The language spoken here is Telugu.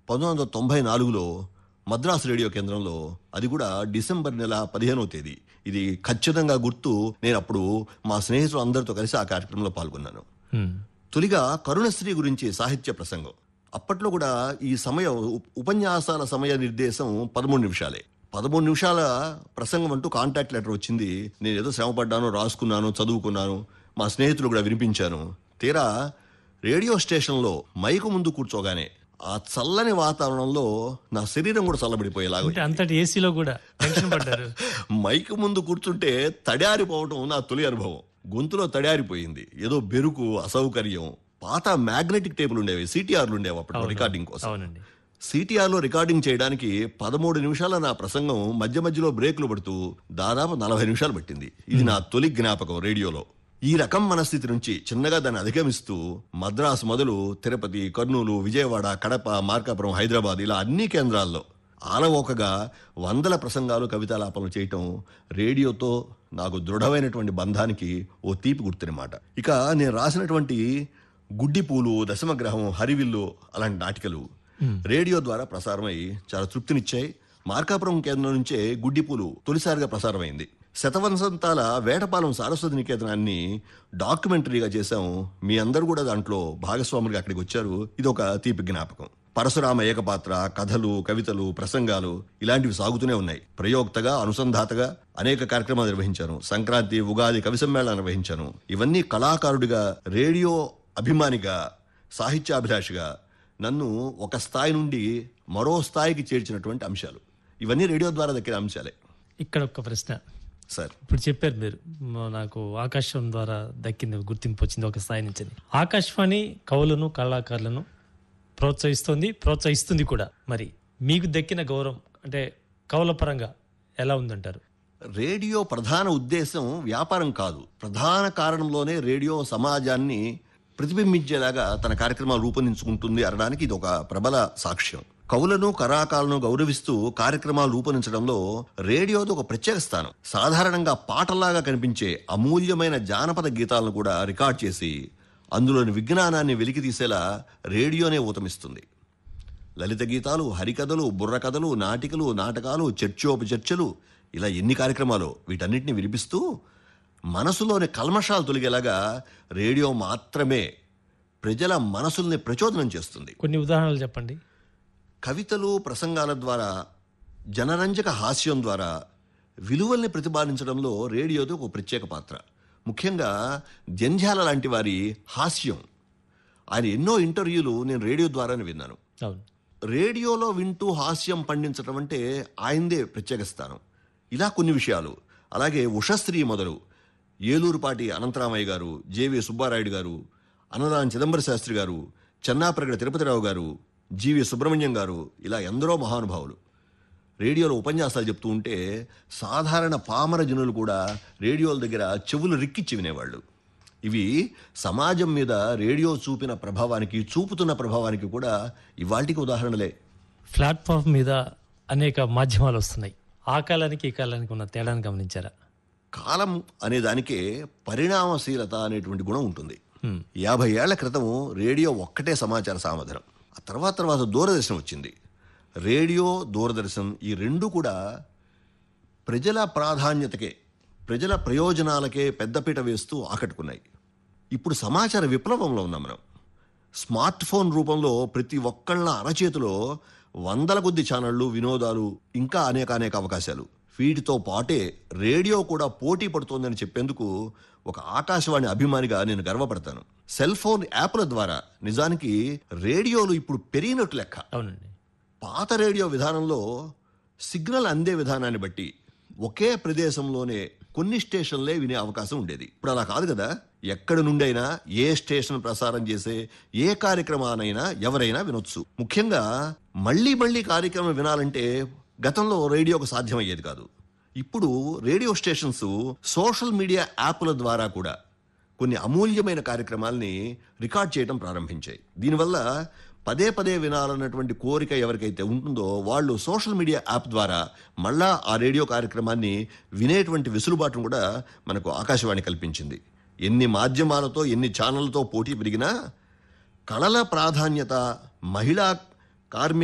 పంతొమ్మిది వందల తొంభై నాలుగులో మద్రాసు రేడియో కేంద్రంలో అది కూడా డిసెంబర్ నెల పదిహేనవ తేదీ ఇది ఖచ్చితంగా గుర్తు నేను అప్పుడు మా స్నేహితులు అందరితో కలిసి ఆ కార్యక్రమంలో పాల్గొన్నాను హ్మ్. తొలిగా కరుణశ్రీ గురించి సాహిత్య ప్రసంగం అప్పట్లో కూడా ఈ సమయం ఉప్- ఉపన్యాసాల సమయ నిర్దేశం పదమూడు నిమిషాలే పదమూడు నిమిషాల ప్రసంగం అంటూ కాంటాక్ట్ లెటర్ వచ్చింది నేను ఏదో శ్రమపడ్డాను రాసుకున్నాను చదువుకున్నాను మా స్నేహితులు కూడా వినిపించాను తీరా రేడియో స్టేషన్లో మైకు ముందు కూర్చోగానే ఆ చల్లని వాతావరణంలో నా శరీరం కూడా చల్లబడిపోయేలాగా అంటే అంతటి ఏసీలో కూడా టెన్షన్ పడ్డారు మైక్ ముందు కూర్చుంటే తడారిపోవటం నా తొలి అనుభవం గొంతులో తడారిపోయింది ఏదో బెరుకు అసౌకర్యం పాత మ్యాగ్నెటిక్ టేపులు ఉండేవి సిటిఆర్లు ఉండేవి అప్పుడు రికార్డింగ్ కోసం అవునండి సిటిఆర్ లో రికార్డింగ్ చేయడానికి పదమూడు నిమిషాల నా ప్రసంగం మధ్య మధ్యలో బ్రేకులు పడుతూ దాదాపు నలభై నిమిషాలు పట్టింది ఇది నా తొలి జ్ఞాపకం రేడియోలో ఈ రకం మనస్థితి నుంచి చిన్నగా దాన్ని అధిగమిస్తూ మద్రాసు మొదలు తిరుపతి కర్నూలు విజయవాడ కడప మార్కాపురం హైదరాబాద్ ఇలా అన్ని కేంద్రాల్లో ఆలవోకగా వందల ప్రసంగాలు కవితాలాపనలు చేయటం రేడియోతో నాకు దృఢమైనటువంటి బంధానికి ఓ తీపి గుర్తునమాట ఇక నేను రాసినటువంటి గుడ్డిపూలు దశమగ్రహం హరివిల్లు అలాంటి నాటికలు రేడియో ద్వారా ప్రసారమై చాలా తృప్తినిచ్చాయి మార్కాపురం కేంద్రం నుంచే గుడ్డిపూలు తొలిసారిగా ప్రసారమైంది శతవంశంతాల వేటపాలెం సారస్వతి నికేతనాన్ని డాక్యుమెంటరీగా చేశాం మీ అందరూ కూడా దాంట్లో భాగస్వాములుగా అక్కడికి వచ్చారు ఇది ఒక తీపి జ్ఞాపకం పరశురామ ఏకపాత్ర కథలు కవితలు ప్రసంగాలు ఇలాంటివి సాగుతూనే ఉన్నాయి ప్రయోక్తగా అనుసంధాతగా అనేక కార్యక్రమాలు నిర్వహించాను సంక్రాంతి ఉగాది కవి సమ్మేళనం నిర్వహించాను ఇవన్నీ కళాకారుడిగా రేడియో అభిమానిగా సాహిత్యాభిలాషిగా నన్ను ఒక స్థాయి నుండి మరో స్థాయికి చేర్చినటువంటి అంశాలు ఇవన్నీ రేడియో ద్వారా దక్కిన అంశాలే ఇక్కడ ఒక ప్రశ్న సార్ ఇప్పుడు చెప్పారు మీరు మ- నాకు ఆకాశవాణి ద్వారా దక్కింది గుర్తింపు వచ్చింది ఒక స్థాయి నుంచి అని. ఆకాశవాణి కవులను కళాకారులను ప్రోత్సహిస్తుంది ప్రోత్సహిస్తుంది కూడా మరి మీకు దక్కిన గౌరవం అంటే కవుల పరంగా ఎలా ఉందంటారు రేడియో ప్రధాన ఉద్దేశం వ్యాపారం కాదు ప్రధాన కారణంలోనే రేడియో సమాజాన్ని ప్రతిబింబించేలాగా తన కార్యక్రమాలు రూపొందించుకుంటుంది అనడానికి ఇది ఒక ప్రబల సాక్ష్యం కవులను కళాకారులను గౌరవిస్తూ కార్యక్రమాలు రూపొందించడంలో రేడియోది ఒక ప్రత్యేక స్థానం సాధారణంగా పాటల్లాగా కనిపించే అమూల్యమైన జానపద గీతాలను కూడా రికార్డ్ చేసి అందులోని విజ్ఞానాన్ని వెలికి తీసేలా రేడియోనే ఊతమిస్తుంది లలిత గీతాలు హరికథలు బుర్రకథలు నాటికలు నాటకాలు చర్చోపచర్చలు ఇలా ఎన్ని కార్యక్రమాలు వీటన్నిటిని వినిపిస్తూ మనసులోని కల్మషాలు తొలగేలాగా రేడియో మాత్రమే ప్రజల మనసుల్ని ప్రచోదనం చేస్తుంది కొన్ని ఉదాహరణలు చెప్పండి కవితలు ప్రసంగాల ద్వారా జనరంజక హాస్యం ద్వారా విలువల్ని ప్రతిపాదించడంలో రేడియోది ఒక ప్రత్యేక పాత్ర ముఖ్యంగా జంధ్యాల లాంటి వారి హాస్యం ఆయన ఎన్నో ఇంటర్వ్యూలు నేను రేడియో ద్వారానే విన్నాను అవును రేడియోలో వింటూ హాస్యం పండించడం అంటే ఆయనదే ప్రత్యేక స్థానం ఇలా కొన్ని విషయాలు అలాగే ఉషశ్రీ మొదలు ఏలూరుపాటి అనంతరామయ్య గారు జేవి సుబ్బారాయుడు గారు అన్నదాన చిదంబర శాస్త్రి గారు చెన్నాప్రగడ తిరుపతిరావు గారు జీవి సుబ్రహ్మణ్యం గారు ఇలా ఎందరో మహానుభావులు రేడియోలో ఉపన్యాసాలు చెప్తూ ఉంటే సాధారణ పామర జనులు కూడా రేడియోల దగ్గర చెవులు రిక్కిచ్చి వినేవాళ్ళు ఇవి సమాజం మీద రేడియో చూపిన ప్రభావానికి చూపుతున్న ప్రభావానికి కూడా ఇవాళకి ఉదాహరణలే ప్లాట్ఫామ్ మీద అనేక మాధ్యమాలు వస్తున్నాయి ఆ కాలానికి ఈ కాలానికి ఉన్న తేడాను గమనించారా కాలం అనే దానికే పరిణామశీలత అనేటువంటి గుణం ఉంటుంది హ్మ్. యాభై ఏళ్ల క్రితం రేడియో ఒక్కటే సమాచార సామధనం ఆ తర్వాత తర్వాత దూరదర్శన్ వచ్చింది రేడియో దూరదర్శన్ ఈ రెండు కూడా ప్రజల ప్రాధాన్యతకే ప్రజల ప్రయోజనాలకే పెద్దపీట వేస్తూ ఆకట్టుకున్నాయి ఇప్పుడు సమాచార విప్లవంలో ఉన్నాం మనం స్మార్ట్ ఫోన్ రూపంలో ప్రతి ఒక్కళ్ళ అరచేతిలో వందల కొద్ది ఛానళ్లు వినోదాలు ఇంకా అనేక అనేక అవకాశాలు వీటితో పాటే రేడియో కూడా పోటీ పడుతోందని చెప్పేందుకు ఒక ఆకాశవాణి అభిమానిగా నేను గర్వపడతాను సెల్ ఫోన్ యాప్ల ద్వారా నిజానికి రేడియోలు ఇప్పుడు పెరిగినట్టు లెక్క అవునండి పాత రేడియో విధానంలో సిగ్నల్ అందే విధానాన్ని బట్టి ఒకే ప్రదేశంలోనే కొన్ని స్టేషన్లే వినే అవకాశం ఉండేది ఇప్పుడు అలా కాదు కదా ఎక్కడి నుండైనా ఏ స్టేషన్ ప్రసారం చేసే ఏ కార్యక్రమానైనా ఎవరైనా వినొచ్చు ముఖ్యంగా మళ్ళీ మళ్ళీ కార్యక్రమం వినాలంటే గతంలో రేడియోకు సాధ్యమయ్యేది కాదు ఇప్పుడు రేడియో స్టేషన్స్ సోషల్ మీడియా యాప్ల ద్వారా కూడా కొన్ని అమూల్యమైన కార్యక్రమాల్ని రికార్డ్ చేయడం ప్రారంభించాయి దీనివల్ల పదే పదే వినాలన్నటువంటి కోరిక ఎవరికైతే ఉంటుందో వాళ్ళు సోషల్ మీడియా యాప్ ద్వారా మళ్ళా ఆ రేడియో కార్యక్రమాన్ని వినేటువంటి వెసులుబాటును కూడా మనకు ఆకాశవాణి కల్పించింది ఎన్ని మాధ్యమాలతో ఎన్ని ఛానళ్లతో పోటీ పెరిగినా కళల ప్రాధాన్యత మహిళా కార్మిక